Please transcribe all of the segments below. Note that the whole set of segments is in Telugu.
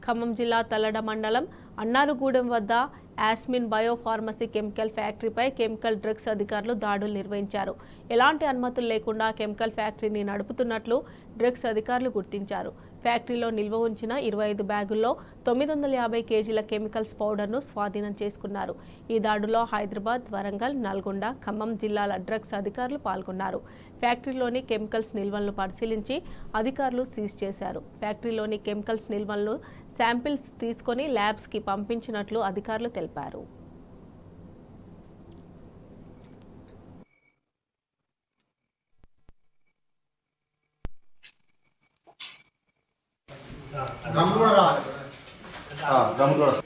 ఖమ్మం జిల్లా తల్లడ మండలం అన్నారుగూడెం వద్ద యాస్మిన్ బయోఫార్మసీ కెమికల్ ఫ్యాక్టరీపై కెమికల్ డ్రగ్స్ అధికారులు దాడులు నిర్వహించారు ఎలాంటి అనుమతులు లేకుండా కెమికల్ ఫ్యాక్టరీని నడుపుతున్నట్లు డ్రగ్స్ అధికారులు గుర్తించారు ఫ్యాక్టరీలో నిల్వ ఉంచిన ఇరవై ఐదు బ్యాగుల్లో తొమ్మిది వందల యాభై కేజీల కెమికల్స్ పౌడర్ను స్వాధీనం చేసుకున్నారు ఈ దాడులో హైదరాబాద్ వరంగల్ నల్గొండ ఖమ్మం జిల్లాల డ్రగ్స్ అధికారులు పాల్గొన్నారు ఫ్యాక్టరీలోని కెమికల్స్ నిల్వలను పరిశీలించి అధికారులు సీజ్ చేశారు ఫ్యాక్టరీలోని కెమికల్స్ నిల్వలను శాంపిల్స్ తీసుకొని ల్యాబ్స్కి పంపించినట్లు అధికారులు తెలిపారు దమ్ము కూడా రావాలి దమ్ము కూడా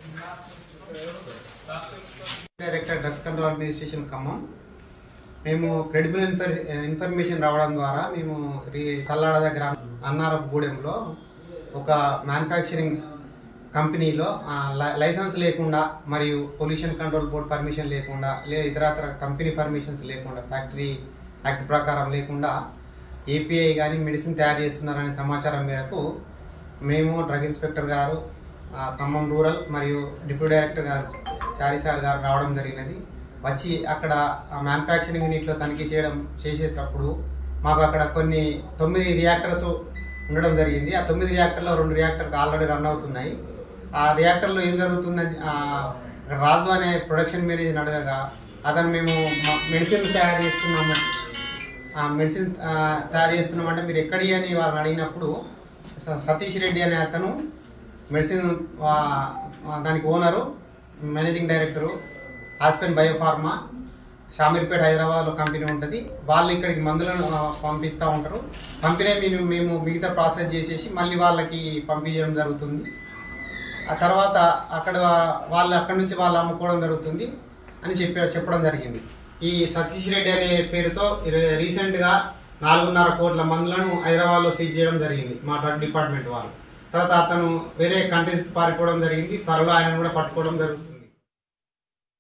director drugs control administration Khammam మేము క్రెడిబుల్ ఇన్ఫర్ ఇన్ఫర్మేషన్ రావడం ద్వారా మేము రీ కల్లాడ దగ్గర అన్నారపు గూడెంలో ఒక మ్యానుఫ్యాక్చరింగ్ కంపెనీలో ఆ, లై- లైసెన్స్ లేకుండా మరియు పొల్యూషన్ కంట్రోల్ బోర్డ్ పర్మిషన్ లేకుండా లేదా ఇతరత్ర కంపెనీ పర్మిషన్స్ లేకుండా ఫ్యాక్టరీ యాక్ట్ ప్రకారం లేకుండా ఏపీఐ కానీ మెడిసిన్ తయారు చేస్తున్నారనే సమాచారం మేరకు మేము డ్రగ్ ఇన్స్పెక్టర్ గారు ఆ, ఖమ్మం రూరల్ మరియు డిప్యూటీ డైరెక్టర్ గారు చారి సార్ గారు రావడం జరిగినది వచ్చి అక్కడ మ్యానుఫ్యాక్చరింగ్ యూనిట్లో తనిఖీ చేయడం చేసేటప్పుడు మాకు అక్కడ కొన్ని తొమ్మిది రియాక్టర్స్ ఉండడం జరిగింది ఆ తొమ్మిది రియాక్టర్లో రెండు రియాక్టర్కి ఆల్రెడీ రన్ అవుతున్నాయి ఆ రియాక్టర్లో ఏం జరుగుతుందని ఆ, రాజు అనే ప్రొడక్షన్ మేనేజర్ అడగగా అతను మేము మెడిసిన్ తయారు చేస్తున్నాము ఆ మెడిసిన్ ఆ, తయారు చేస్తున్నామంటే మీరు ఎక్కడి అని వారిని అడిగినప్పుడు స- సతీష్ రెడ్డి అనే అతను మెడిసిన్ వా- ఆ, దానికి owner managing director Aspen Biopharma Shamirpet హైదరాబాద్లో కంపెనీ ఉంటుంది వాళ్ళు ఇక్కడికి మందులను ఆ, పంపిస్తూ ఉంటారు పంపిణీ మేము మేము మిగతా ప్రాసెస్ చేసేసి మళ్ళీ వాళ్ళకి పంపించడం జరుగుతుంది ఆ తర్వాత అక్కడ వాళ్ళు అక్కడి నుంచి వాళ్ళు అమ్ముకోవడం జరుగుతుంది అని చెప్పి చెప్పడం జరిగింది ఈ సతీష్ రెడ్డి అనే పేరుతో రీ- రీసెంట్గా నాలుగున్నర కోట్ల మందులను హైదరాబాద్లో సీజ్ చేయడం జరిగింది మా డ్రగ్ డిపార్ట్మెంట్ వాళ్ళు తర్వాత అతను వేరే కంట్రీస్కి పారిపోవడం జరిగింది త్వరలో ఆయన కూడా పట్టుకోవడం జరుగుతుంది